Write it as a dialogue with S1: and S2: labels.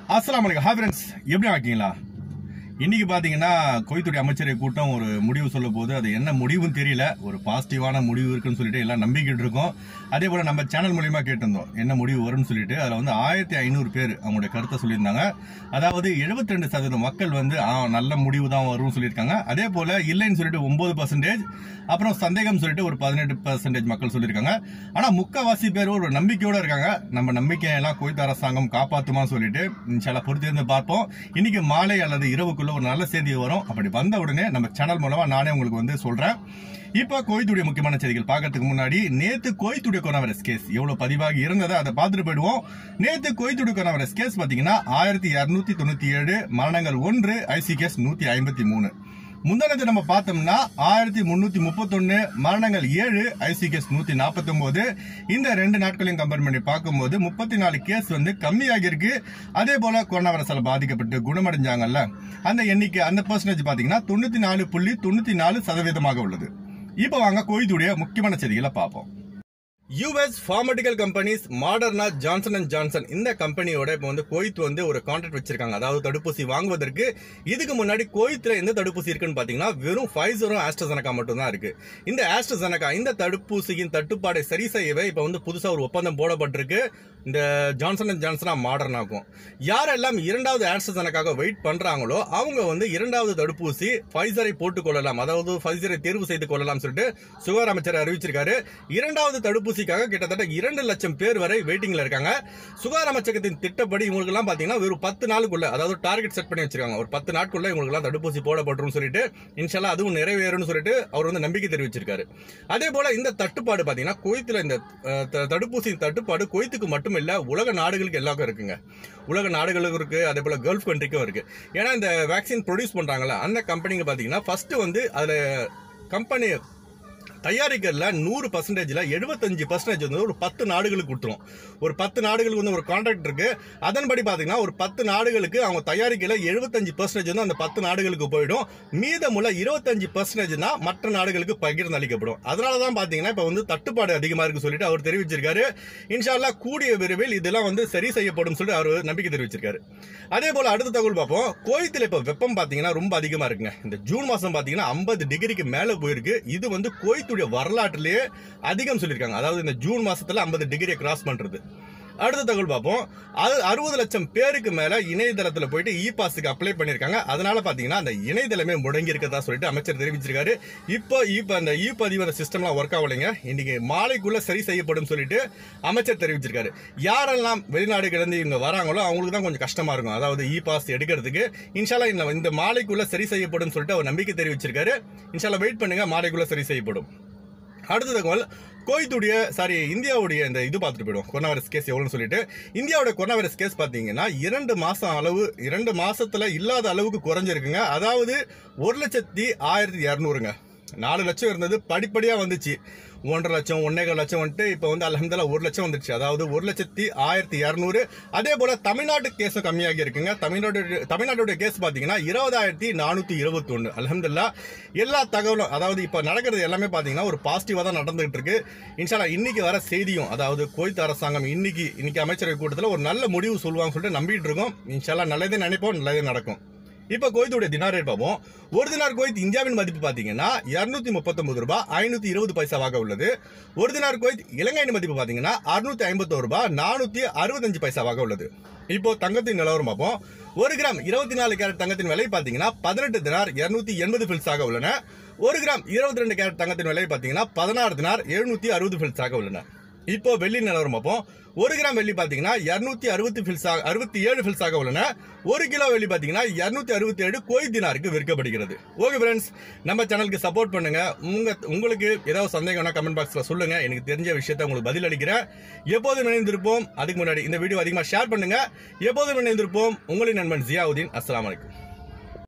S1: அஸ்ஸலாமு அலைக்கும் hi friends எப்படி இருக்கீங்களா இன்னைக்கு பாத்தீங்கன்னா கோயத்துறை அமைச்சரை கூட்டம் ஒரு முடிவு சொல்ல போது அது என்ன முடிவுன்னு தெரியல ஒரு பாசிட்டிவான முடிவு இருக்குன்னு சொல்லிட்டு எல்லாம் நம்பிக்கிட்டு இருக்கோம் அதே போல நம்ம சேனல் மூலியமா கேட்டிருந்தோம் என்ன முடிவு வரும்னு சொல்லிட்டு அதுல வந்து ஆயிரத்தி ஐநூறு பேர் அவங்களுடைய கருத்தை சொல்லியிருந்தாங்க அதாவது 72% ரெண்டு சதவீதம் மக்கள் வந்து ஆ, நல்ல முடிவு தான் வரும்னு சொல்லியிருக்காங்க அதே போல இல்லைன்னு சொல்லிட்டு ஒன்பது பர்சன்டேஜ் அப்புறம் சந்தேகம் சொல்லிட்டு ஒரு பதினெட்டு பர்சன்டேஜ் மக்கள் சொல்லியிருக்காங்க ஆனா முக்கவாசி பேர் ஒரு நம்பிக்கையோட இருக்காங்க நம்ம நம்பிக்கையெல்லாம் கோயத்து அரசாங்கம் காப்பாத்துமா சொல்லிட்டு இன்ஷால்லா பொறுத்திருந்து பார்ப்போம் இன்னைக்கு மாலை அல்லது இரவுக்குள்ள ஒரு நல்ல செய்தி வரும் அப்படி வந்த உடனே நம்ம சேனல் மூலமா நானே உங்களுக்கு வந்து சொல்றேன் இப்ப கோயத்துடைய முக்கியமான செய்திகள் பார்க்கறதுக்கு முன்னாடி நேத்து கோயத்துடைய கொரோனா வைரஸ் கேஸ் எவ்வளவு பதிவாகி இருந்ததை அதை பார்த்துட்டு போயிடுவோம் நேத்து கோயத்துடைய கொரோனா வைரஸ் கேஸ் பாத்தீங்கன்னா ஆயிரத்தி இருநூத்தி தொண்ணூத்தி ஏழு மரணங்கள் ஒன்று ஐசி கேஸ் நூத்தி ஐம்பத்தி மூணு முந்தானத்தை நம்ம பார்த்தோம்னா ஆயிரத்தி முன்னூத்தி முப்பத்தொன்னு மரணங்கள் ஏழு ஐசி கேஸ் நூத்தி நாற்பத்தி ஒன்பது இந்த ரெண்டு நாட்களையும் கம்பேர் பண்ணி பார்க்கும்போது முப்பத்தி நாலு கேஸ் வந்து கம்மியாகி இருக்கு அதே போல கொரோனா வைரஸால பாதிக்கப்பட்டு குணமடைஞ்சாங்கல்ல அந்த எண்ணிக்கை அந்த பர்சன்டேஜ் பாத்தீங்கன்னா தொண்ணூத்தி நாலு புள்ளி தொண்ணூத்தி நாலு சதவீதமாக உள்ளது இப்போ வாங்க கோவித்துடைய முக்கியமான செய்திகளை பார்ப்போம் US pharmaceutical companies Moderna Johnson and Johnson இந்த கம்பெனியோட இப்போ வந்து கோயத் வந்து ஒரு கான்ட்ராக்ட் வச்சிருக்காங்க அதாவது தடுப்பூசி வாங்குவதற்கு இதுக்கு முன்னாடி கோயத்துல எந்த தடுப்பூசி இருக்குன்னு பாத்தீங்கன்னா வெறும் ஃபைசரும் ஆஸ்ட்ரசனக்கா மட்டும் தான் இருக்கு இந்த ஆஸ்ட்ரசனக்கா இந்த தடுப்பூசியின் தட்டுப்பாடை சரி செய்யவே இப்போ வந்து புதுசா ஒரு ஒப்பந்தம் போடப்பட்டிருக்கு இந்த ஜான்சன் அண்ட் ஜான்சனா மாடர்னாக்கும் யாரெல்லாம் இரண்டாவது ஆஸ்ட்ரசனக்காக வெயிட் பண்றாங்களோ அவங்க வந்து இரண்டாவது தடுப்பூசி ஃபைசரை போட்டுக் கொள்ளலாம் அதாவது ஃபைசரை தேர்வு செய்து கொள்ளலாம் சொல்லிட்டு சுகாதார அமைச்சர் அறிவிச்சிருக்காரு இரண்டாவது தடுப்பூசிக்காக கிட்டத்தட்ட இரண்டு லட்சம் பேர் வரை வெயிட்டிங்ல இருக்காங்க சுகாதார அமைச்சகத்தின் திட்டப்படி இவங்களுக்கு எல்லாம் பாத்தீங்கன்னா வெறும் பத்து நாளுக்குள்ள அதாவது டார்கெட் செட் பண்ணி வச்சிருக்காங்க ஒரு பத்து நாட்குள்ள இவங்களுக்கு எல்லாம் தடுப்பூசி போடப்பட்டுரும் சொல்லிட்டு இன்ஷால்லா அதுவும் நிறைவேறும்னு சொல்லிட்டு அவர் வந்து நம்பிக்கை தெரிவிச்சிருக்காரு அதே போல இந்த தட்டுப்பாடு பாத்தீங்கன்னா குவைத்துல இந்த அஹ், த- தடுப்பூசியின் தட்டுப்பாடு குவைத்துக்கு மட்டும் இல்ல உலக நாடுகளுக்கு எல்லாருக்கும் இருக்குங்க உலக நாடுகளுக்கும் இருக்கு அதே போல கல்ஃப் கண்ட்ரிக்கும் இருக்கு ஏன்னா இந்த வேக்சின் ப்ரொடியூஸ் பண்றாங்கல்ல அந்த கம்பெனிங்க பாத்தீங்கன்னா ஃபர்ஸ்ட் வந்து அதுல கம்பெனி தயாரிக்கிறதுல நூறு பர்சன்டேஜ்ல எழுபத்தஞ்சு பர்சன்டேஜ் வந்து ஒரு பத்து நாடுகளுக்கு கொடுத்துரும் ஒரு பத்து நாடுகளுக்கு வந்து ஒரு கான்ட்ராக்ட் இருக்கு அதன்படி பாத்தீங்கன்னா ஒரு பத்து நாடுகளுக்கு அவங்க தயாரிக்கல எழுபத்தஞ்சு பர்சன்டேஜ் வந்து அந்த பத்து நாடுகளுக்கு போயிடும் மீதமுள்ள இருபத்தஞ்சு பர்சன்டேஜ் தான் மற்ற நாடுகளுக்கு பகிர்ந்து அளிக்கப்படும் அதனால தான் பாத்தீங்கன்னா இப்ப வந்து தட்டுப்பாடு அதிகமா இருக்கு சொல்லிட்டு அவர் தெரிவிச்சிருக்காரு இன்ஷால்லா கூடிய விரைவில் இதெல்லாம் வந்து சரி செய்யப்படும் சொல்லிட்டு அவர் நம்பிக்கை தெரிவிச்சிருக்காரு அதே போல அடுத்த தகவல் பார்ப்போம் கோயத்தில் இப்ப வெப்பம் பாத்தீங்கன்னா ரொம்ப அதிகமா இருக்குங்க இந்த ஜூன் மாசம் பாத்தீங்கன்னா ஐம்பது டிகிரிக்கு மேல போயிருக்கு இது வந்து கோயத்துடைய வரலாற்றிலேயே அதிகம் சொல்லியிருக்காங்க அதாவது இந்த ஜூன் மாசத்துல ஐம்பது டிகிரியை கிராஸ் பண்றது அடுத்த தகவல் பார்ப்போம் அது அறுபது லட்சம் பேருக்கு மேல இணையதளத்துல போயிட்டு இ பாஸுக்கு அப்ளை பண்ணிருக்காங்க அதனால பாத்தீங்கன்னா அந்த இணையதளமே முடங்கி இருக்கதா சொல்லிட்டு அமைச்சர் தெரிவிச்சிருக்காரு இப்போ இப்போ அந்த இ பதிவு அந்த சிஸ்டம்லாம் ஒர்க் ஆகலைங்க இன்னைக்கு மாலைக்குள்ள சரி செய்யப்படும் சொல்லிட்டு அமைச்சர் தெரிவிச்சிருக்காரு யாரெல்லாம் வெளிநாடுகள் இருந்து இவங்க வராங்களோ அவங்களுக்கு தான் கொஞ்சம் கஷ்டமா இருக்கும் அதாவது இ பாஸ் எடுக்கிறதுக்கு இன்ஷால்லா இந்த இந்த மாலைக்குள்ள சரி செய்யப்படும் சொல்லிட்டு அவர் நம்பிக்கை தெரிவிச்சிருக்காரு இன்ஷால்லா வெயிட் பண்ணுங்க மாலைக்குள்ள சரி செய்யப்படும் அடுத்த தகவல் கோயத்துடைய சாரி இந்தியாவுடைய இந்த இது பார்த்துட்டு போயிடும் கொரோனா வைரஸ் கேஸ் எவ்வளோன்னு சொல்லிட்டு இந்தியாவோட கொரோனா வைரஸ் கேஸ் பார்த்தீங்கன்னா இரண்டு மாசம் அளவு இரண்டு மாசத்துல இல்லாத அளவுக்கு குறைஞ்சிருக்குங்க அதாவது ஒரு லட்சத்தி ஆயிரத்தி இரநூறுங்க நாலு லட்சம் இருந்தது படிப்படியா வந்துச்சு ஒன்றரை லட்சம் ஒன்னேகால் லட்சம் வந்துட்டு இப்போ வந்து அலமதுல்லா ஒரு லட்சம் வந்துருச்சு அதாவது ஒரு லட்சத்தி ஆயிரத்தி இரநூறு அதே போல தமிழ்நாட்டு கேஸும் கம்மியாகி இருக்குங்க தமிழ்நாடு தமிழ்நாட்டுடைய கேஸ் பார்த்தீங்கன்னா இருபதாயிரத்தி நானூத்தி இருபத்தி ஒன்று அலமதுல்லா எல்லா தகவலும் அதாவது இப்போ நடக்கிறது எல்லாமே பார்த்தீங்கன்னா ஒரு பாசிட்டிவாக தான் நடந்துகிட்டு இருக்கு இன்ஷால்லா இன்னைக்கு வர செய்தியும் அதாவது கோயத் அரசாங்கம் இன்னைக்கு இன்னைக்கு அமைச்சரவை கூட்டத்தில் ஒரு நல்ல முடிவு சொல்லுவாங்க சொல்லிட்டு நம்பிட்டு இருக்கோம் இன்ஷால்லா நல்லதே நினைப்போம் நல்லதே நடக்கும் இப்ப கோயத்துடைய தினார் ரேட் பார்ப்போம் ஒரு தினார் கோயத் இந்தியாவின் மதிப்பு பாத்தீங்கன்னா இருநூத்தி முப்பத்தொன்பது ரூபாய் ஐநூத்தி இருபது பைசாவாக உள்ளது ஒரு தினார் கோயத் இலங்கையின் மதிப்பு பாத்தீங்கன்னா அறுநூத்தி ஐம்பத்தோரு ரூபாய் நானூத்தி அறுபத்தஞ்சு பைசாவாக உள்ளது இப்போ தங்கத்தின் நிலவரம் பார்ப்போம் ஒரு கிராம் இருபத்தி நாலு கேரட் தங்கத்தின் விலை பாத்தீங்கன்னா பதினெட்டு தினார் இருநூத்தி எண்பது பில்ஸாக உள்ளன ஒரு கிராம் இருபத்தி ரெண்டு கேரட் தங்கத்தின் விலை பாத்தீங்கன்னா பதினாறு தினார் எழுநூத்தி அறுபது பில்ஸாக உள்ளன இப்போ வெள்ளி நிலவரம் பார்ப்போம் ஒரு கிராம் வெள்ளி பாத்தீங்கன்னா இருநூத்தி அறுபத்தி ஃபில்ஸாக அறுபத்தி ஏழு ஃபில்ஸாக உள்ளன ஒரு கிலோ வெள்ளி பாத்தீங்கன்னா இருநூத்தி அறுபத்தி ஏழு கோய் தினாருக்கு விற்கப்படுகிறது ஓகே ஃப்ரெண்ட்ஸ் நம்ம சேனலுக்கு சப்போர்ட் பண்ணுங்க உங்க உங்களுக்கு ஏதாவது சந்தேகம்னா கமெண்ட் பாக்ஸ்ல சொல்லுங்க எனக்கு தெரிஞ்ச விஷயத்த உங்களுக்கு பதில் அளிக்கிறேன் எப்போதும் இணைந்திருப்போம் அதுக்கு முன்னாடி இந்த வீடியோ அதிகமாக ஷேர் பண்ணுங்க எப்போதும் இணைந்திருப்போம் உங்களின் நண்பன் ஜியாவுதீன் அஸ்ஸலாமு அலைக்கும்